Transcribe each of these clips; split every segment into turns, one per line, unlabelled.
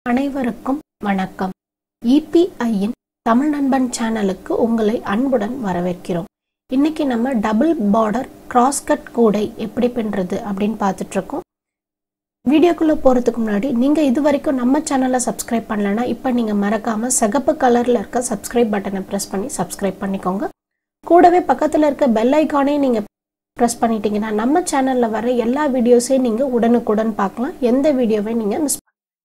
அனைவருக்கும் வணக்கம் இபிஐயின் தமிழ் நண்பன் சேனலுக்கு உங்களை அன்புடன் வரவேற்கிறோம் இன்னைக்கு நம்ம டபுள் பார்டர் கிராஸ் கட் கூடை எப்படி பின்னுறது அப்படின்னு பார்த்துட்டு இருக்கோம் வீடியோக்குள்ளே போகிறதுக்கு முன்னாடி நீங்கள் இது வரைக்கும் நம்ம சேனலை சப்ஸ்கிரைப் பண்ணலைன்னா இப்போ நீங்கள் மறக்காமல் சிகப்பு கலரில் இருக்க சப்ஸ்கிரைப் பட்டனை ப்ரெஸ் பண்ணி சப்ஸ்கிரைப் பண்ணிக்கோங்க கூடவே பக்கத்தில் இருக்க பெல் ஐக்கானையும் நீங்கள் ப்ரெஸ் பண்ணிட்டீங்கன்னா நம்ம சேனலில் வர எல்லா வீடியோஸையும் நீங்கள் உடனுக்குடன் பார்க்கலாம் எந்த வீடியோவை நீங்கள் மிஸ்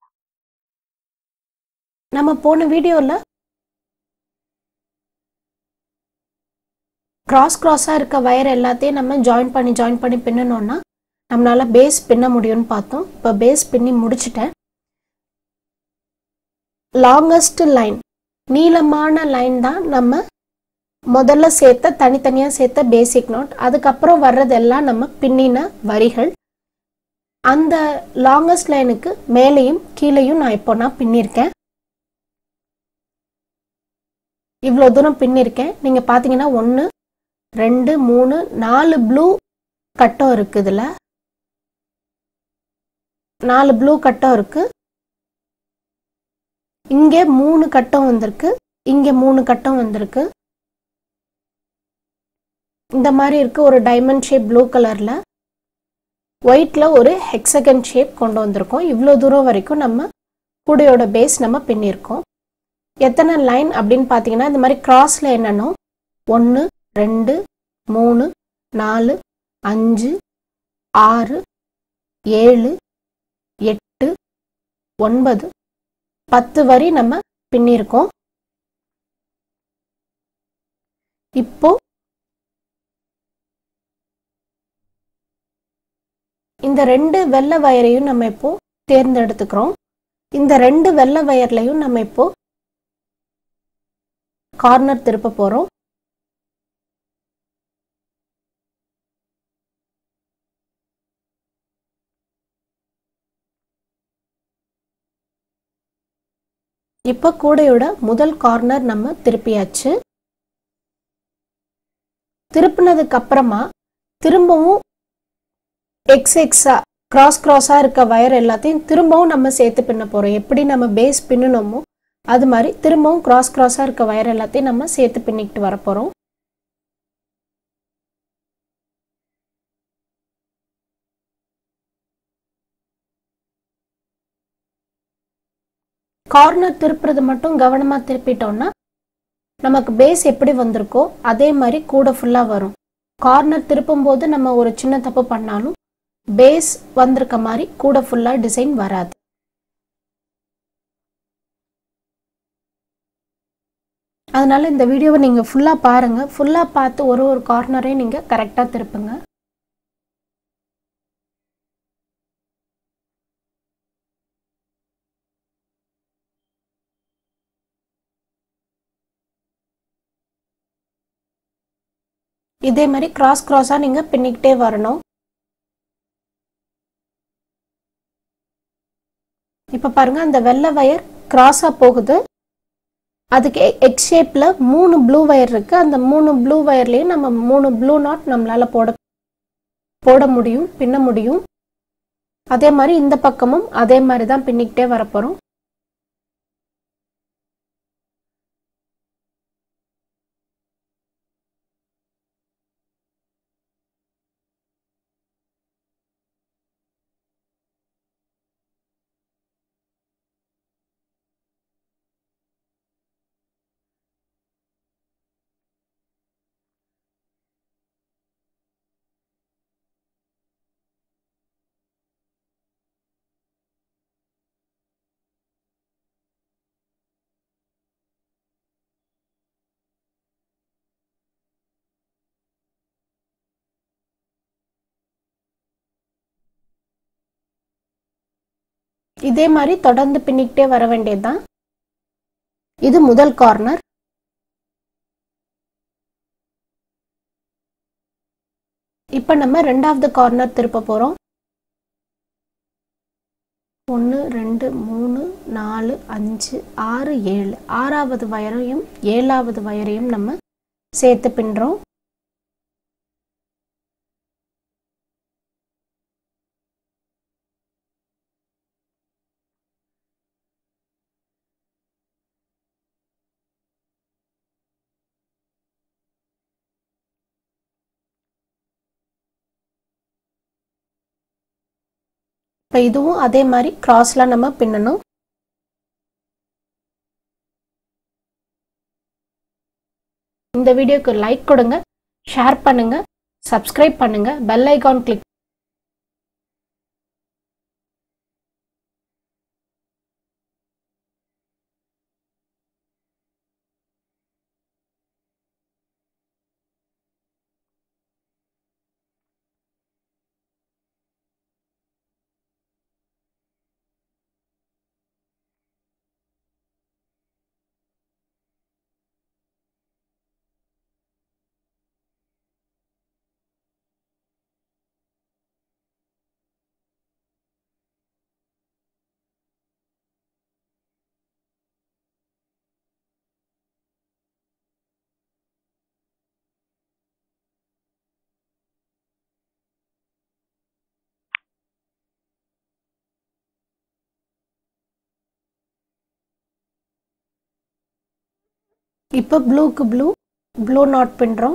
நம்ம போன வீடியோவில் கிராஸ் கிராஸாக இருக்க வயர் எல்லாத்தையும் நம்ம ஜாயின் பண்ணி ஜாயின் பண்ணி பின்னணும்னா நம்மளால பேஸ் பின்ன முடியும்னு பார்த்தோம் இப்போ பேஸ் பின்னி முடிச்சிட்டேன் லாங்கஸ்ட் லைன் நீளமான லைன் தான் நம்ம முதல்ல சேர்த்த தனித்தனியாக சேர்த்த பேசிக் நோட் அதுக்கப்புறம் வர்றதெல்லாம் நம்ம பின்னின வரிகள் அந்த லாங்கஸ்ட் லைனுக்கு மேலேயும் கீழேயும் நான் இப்போ நான் பின்னிருக்கேன் இவ்வளோ தூரம் பின்னிருக்கேன் நீங்கள் பார்த்தீங்கன்னா ஒன்று ரெண்டு மூணு நாலு ப்ளூ கட்டம் இருக்குது இதில் நாலு ப்ளூ கட்டம் இருக்கு இங்கே மூணு கட்டம் வந்திருக்கு இங்கே மூணு கட்டம் வந்திருக்கு இந்த மாதிரி இருக்கு ஒரு டைமண்ட் ஷேப் ப்ளூ கலரில் ஒயிட்டில் ஒரு ஹெக்ஸகன் ஷேப் கொண்டு வந்திருக்கோம் இவ்வளோ தூரம் வரைக்கும் நம்ம கூடையோட பேஸ் நம்ம பின்னிருக்கோம் எத்தனை லைன் அப்படின்னு பார்த்தீங்கன்னா இந்த மாதிரி கிராஸில் என்னென்னோ ஒன்று ரெண்டு மூணு நாலு அஞ்சு ஆறு ஏழு எட்டு ஒன்பது பத்து வரி நம்ம பின்னிருக்கோம் இப்போ இந்த ரெண்டு வெள்ளை வயரையும் நம்ம இப்போ தேர்ந்தெடுத்துக்கிறோம் இந்த ரெண்டு வெள்ளை வயர்லையும் நம்ம இப்போ கார்னர் திருப்ப போகிறோம் இப்போ கூடையோட முதல் கார்னர் நம்ம திருப்பியாச்சு திருப்பினதுக்கு அப்புறமா திரும்பவும் எக்ஸ் எக்ஸா கிராஸ் கிராஸாக இருக்க வயர் எல்லாத்தையும் திரும்பவும் நம்ம சேர்த்து பின்ன போகிறோம் எப்படி நம்ம பேஸ் பின்னணுமோ அது மாதிரி திரும்பவும் கிராஸ் கிராஸாக இருக்க வயர் எல்லாத்தையும் நம்ம சேர்த்து பின்னிக்கிட்டு வர போகிறோம் கார்னர் திருப்புறது மட்டும் கவனமாக திருப்பிட்டோம்னா நமக்கு பேஸ் எப்படி வந்திருக்கோ அதே மாதிரி கூட ஃபுல்லாக வரும் கார்னர் திருப்பும் போது நம்ம ஒரு சின்ன தப்பு பண்ணாலும் பேஸ் வந்திருக்க மாதிரி கூட ஃபுல்லாக டிசைன் வராது அதனால இந்த வீடியோவை நீங்கள் ஃபுல்லாக பாருங்கள் ஃபுல்லாக பார்த்து ஒரு ஒரு கார்னரையும் நீங்கள் கரெக்டாக திருப்புங்க இதே மாதிரி கிராஸ் கிராஸாக நீங்கள் பின்னிக்கிட்டே வரணும் இப்போ பாருங்கள் அந்த வெள்ளை வயர் கிராஸாக போகுது அதுக்கு எக் ஷேப்பில் மூணு ப்ளூ வயர் இருக்குது அந்த மூணு ப்ளூ வயர்லேயும் நம்ம மூணு ப்ளூ நாட் நம்மளால் போட போட முடியும் பின்ன முடியும் அதே மாதிரி இந்த பக்கமும் அதே மாதிரி தான் பின்னிக்கிட்டே வரப்போகிறோம் இதே மாதிரி தொடர்ந்து பின்னிக்கிட்டே வர வேண்டியதுதான் இது முதல் கார்னர் இப்போ நம்ம ரெண்டாவது கார்னர் திருப்ப போகிறோம் ஒன்று ரெண்டு மூணு நாலு அஞ்சு ஆறு ஏழு ஆறாவது வயரையும் ஏழாவது வயரையும் நம்ம சேர்த்து பின்னுறோம் இப்போ இதுவும் அதே மாதிரி கிராஸில் நம்ம பின்னணும் இந்த வீடியோக்கு லைக் கொடுங்க ஷேர் பண்ணுங்க சப்ஸ்கிரைப் பண்ணுங்க பெல் ஐகான் கிளிக் இப்போ ப்ளூக்கு ப்ளூ ப்ளூ நாட் பின்னுறோம்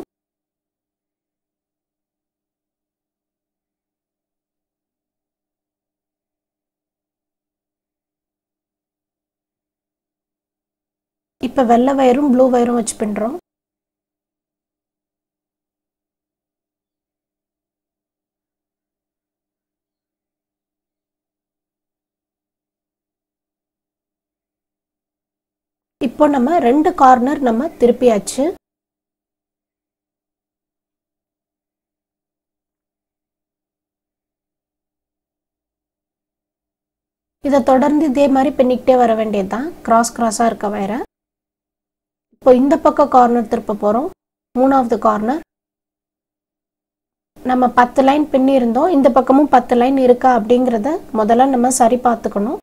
இப்போ வெள்ளை வயரும் ப்ளூ வயரும் வச்சு பின்னுறோம் இப்போ நம்ம ரெண்டு கார்னர் நம்ம திருப்பியாச்சு இதை தொடர்ந்து இதே மாதிரி பின்னிக்கிட்டே வர வேண்டியது தான் கிராஸ் கிராஸாக இருக்க வேற இப்போ இந்த பக்கம் கார்னர் திருப்ப போகிறோம் மூணாவது கார்னர் நம்ம பத்து லைன் பின்னி இருந்தோம் இந்த பக்கமும் பத்து லைன் இருக்கா அப்படிங்கிறத முதல்ல நம்ம சரி பார்த்துக்கணும்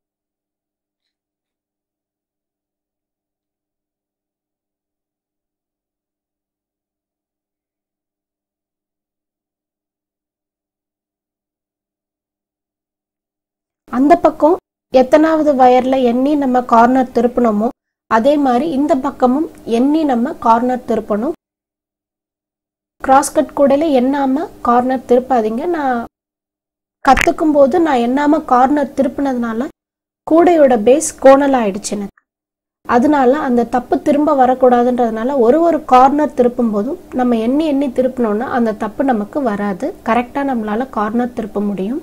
அந்த பக்கம் எத்தனாவது வயரில் எண்ணி நம்ம கார்னர் திருப்பணுமோ அதே மாதிரி இந்த பக்கமும் எண்ணி நம்ம கார்னர் திருப்பணும் கிராஸ் கட் கூடையில் எண்ணாமல் கார்னர் திருப்பாதீங்க நான் கற்றுக்கும் போது நான் எண்ணாமல் கார்னர் திருப்பினதுனால கூடையோட பேஸ் கோணல் ஆயிடுச்சு எனக்கு அதனால அந்த தப்பு திரும்ப வரக்கூடாதுன்றதுனால ஒரு ஒரு கார்னர் திருப்பும் போதும் நம்ம எண்ணி எண்ணி திருப்பினோன்னா அந்த தப்பு நமக்கு வராது கரெக்டாக நம்மளால கார்னர் திருப்ப முடியும்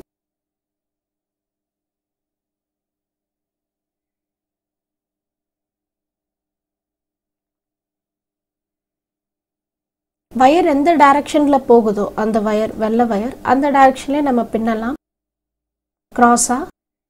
வயர் எந்த டைரக்ஷனில் போகுதோ அந்த வயர் வெள்ளை வயர் அந்த டைரக்ஷன்லேயே நம்ம பின்னலாம் க்ராஸாக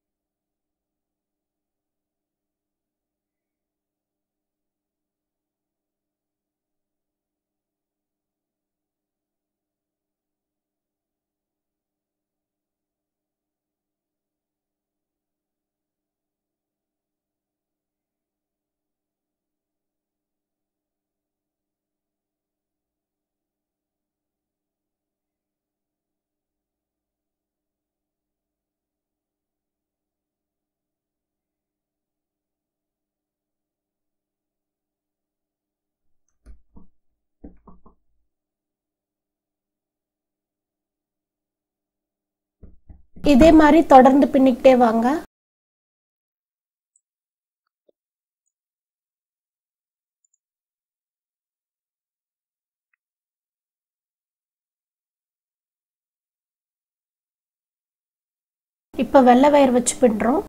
இதே மாதிரி தொடர்ந்து பின்னிக்கிட்டே வாங்க இப்போ வெள்ளை வயர் வச்சு பின்னுறோம்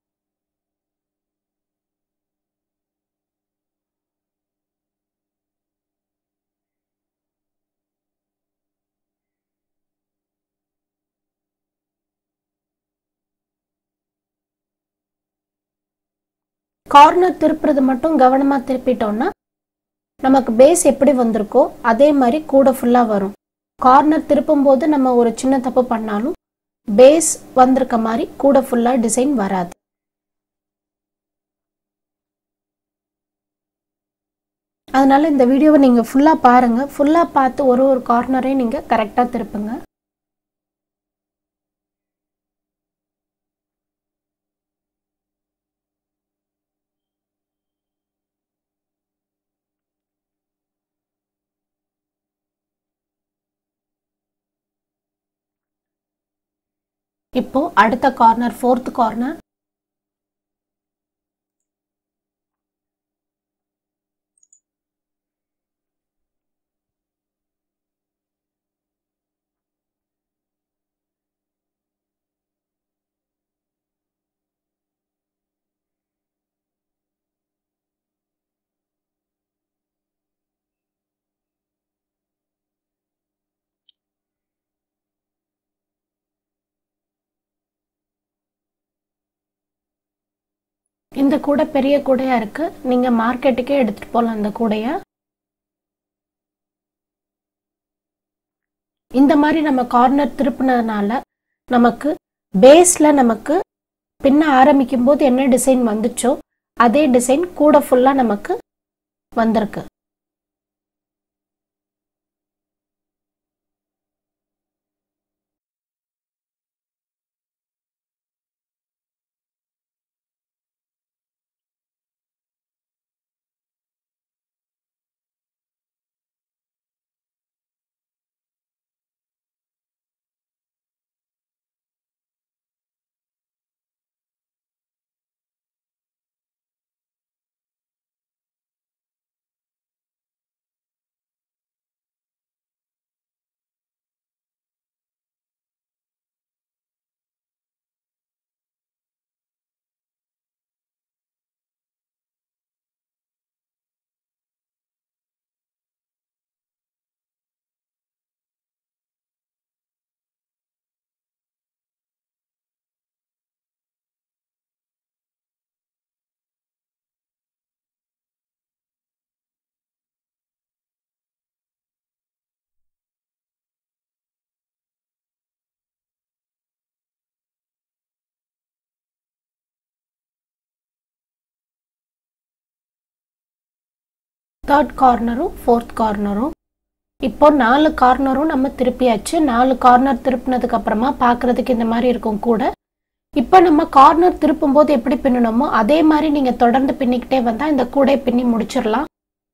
கார்னர் திருப்புறது மட்டும் கவனமாக திருப்பிட்டோம்னா நமக்கு பேஸ் எப்படி வந்திருக்கோ அதே மாதிரி கூட ஃபுல்லாக வரும் கார்னர் திருப்பும் போது நம்ம ஒரு சின்ன தப்பு பண்ணாலும் பேஸ் வந்திருக்க மாதிரி கூட ஃபுல்லாக டிசைன் வராது அதனால இந்த வீடியோவை நீங்கள் ஃபுல்லாக பாருங்கள் ஃபுல்லாக பார்த்து ஒரு ஒரு கார்னரையும் நீங்கள் கரெக்டாக திருப்புங்க இப்போ அடுத்த கார்னர் ஃபோர்த் கார்னர் இந்த கூடை பெரிய கூடையா இருக்கு நீங்க மார்க்கெட்டுக்கே எடுத்துட்டு போகலாம் அந்த கூடைய இந்த மாதிரி நம்ம கார்னர் திருப்பினதுனால நமக்கு பேஸ்ல நமக்கு பின்ன ஆரம்பிக்கும் போது என்ன டிசைன் வந்துச்சோ அதே டிசைன் கூட ஃபுல்லா நமக்கு வந்திருக்கு தேர்ட் கார்னரும் ஃபோர்த் கார்னரும் இப்போ நாலு கார்னரும் நம்ம திருப்பியாச்சு நாலு கார்னர் திருப்பினதுக்கு அப்புறமா பார்க்கறதுக்கு இந்த மாதிரி இருக்கும் கூட இப்போ நம்ம கார்னர் திருப்பும் போது எப்படி பின்னணுமோ அதே மாதிரி நீங்கள் தொடர்ந்து பின்னிக்கிட்டே வந்தால் இந்த கூடை பின்னி முடிச்சிடலாம்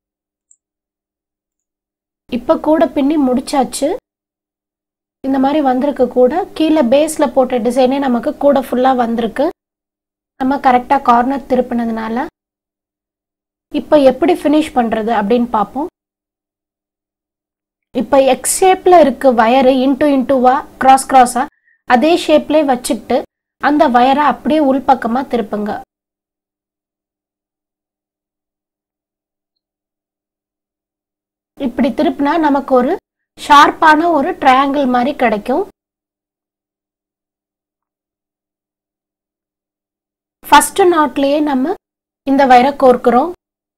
இப்போ கூட பின்னி முடிச்சாச்சு இந்த மாதிரி வந்திருக்கு கூட கீழே பேஸில் போட்ட டிசைனே நமக்கு கூட ஃபுல்லாக வந்திருக்கு நம்ம கரெக்டாக கார்னர் திருப்பினதுனால இப்போ எப்படி ஃபினிஷ் பண்ணுறது அப்படின்னு பார்ப்போம் இப்போ எக்ஸ் ஷேப்பில் இருக்க வயரு இன்ட்டு இன்ட்டுவா கிராஸ் கிராஸாக அதே ஷேப்லேயே வச்சுக்கிட்டு அந்த வயரை அப்படியே உள்பக்கமாக திருப்புங்க இப்படி திருப்பினா நமக்கு ஒரு ஷார்ப்பான ஒரு ட்ரையாங்கிள் மாதிரி கிடைக்கும் ஃபர்ஸ்ட் நாட்லேயே நம்ம இந்த வயரை கோர்க்கிறோம்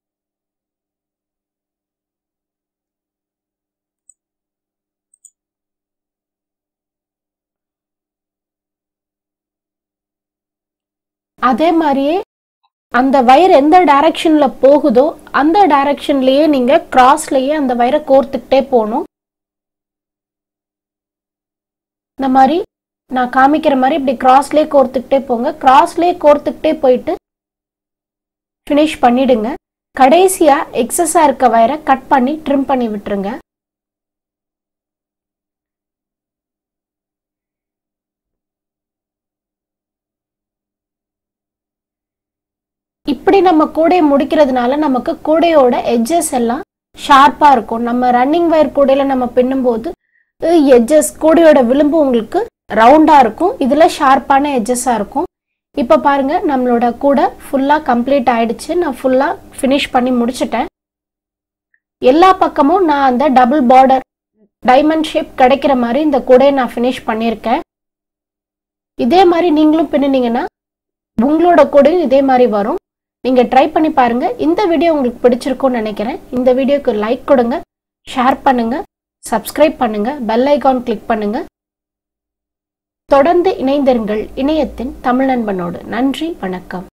அதே மாதிரியே அந்த வயர் எந்த டைரக்ஷன்ல போகுதோ அந்த டைரக்ஷன்லயே நீங்க கிராஸ்லயே அந்த வயரை கோர்த்துக்கிட்டே போகணும் இந்த மாதிரி நான் காமிக்கிற மாதிரி இப்படி கிராஸ்லேயே கோர்த்துக்கிட்டே போங்க கிராஸ்லேயே கோர்த்துக்கிட்டே போயிட்டு ஃபினிஷ் பண்ணிடுங்க கடைசியா எக்ஸஸா இருக்க வயரை கட் பண்ணி ட்ரிம் பண்ணி விட்டுருங்க இப்படி நம்ம கூடையை முடிக்கிறதுனால நமக்கு கூடையோட எட்ஜஸ் எல்லாம் ஷார்ப்பாக இருக்கும் நம்ம ரன்னிங் வயர் கூடையில் நம்ம பின்னும்போது எட்ஜஸ் கூடையோட விளிம்பு உங்களுக்கு ரவுண்டாக இருக்கும் இதில் ஷார்ப்பான எட்ஜஸாக இருக்கும் இப்போ பாருங்க நம்மளோட கூடை ஃபுல்லாக கம்ப்ளீட் ஆயிடுச்சு நான் ஃபுல்லாக ஃபினிஷ் பண்ணி முடிச்சிட்டேன் எல்லா பக்கமும் நான் அந்த டபுள் பார்டர் டைமண்ட் ஷேப் கிடைக்கிற மாதிரி இந்த கூடையை நான் ஃபினிஷ் பண்ணியிருக்கேன் இதே மாதிரி நீங்களும் பின்னுனீங்கன்னா உங்களோட கூடையும் இதே மாதிரி வரும் நீங்கள் ட்ரை பண்ணி பாருங்க இந்த வீடியோ உங்களுக்கு பிடிச்சிருக்கும்னு நினைக்கிறேன் இந்த வீடியோக்கு லைக் கொடுங்க ஷேர் பண்ணுங்க சப்ஸ்கிரைப் பண்ணுங்க பெல் ஐகான் கிளிக் பண்ணுங்க தொடர்ந்து இணைந்திருங்கள் இணையத்தின் தமிழ் நண்பனோடு நன்றி வணக்கம்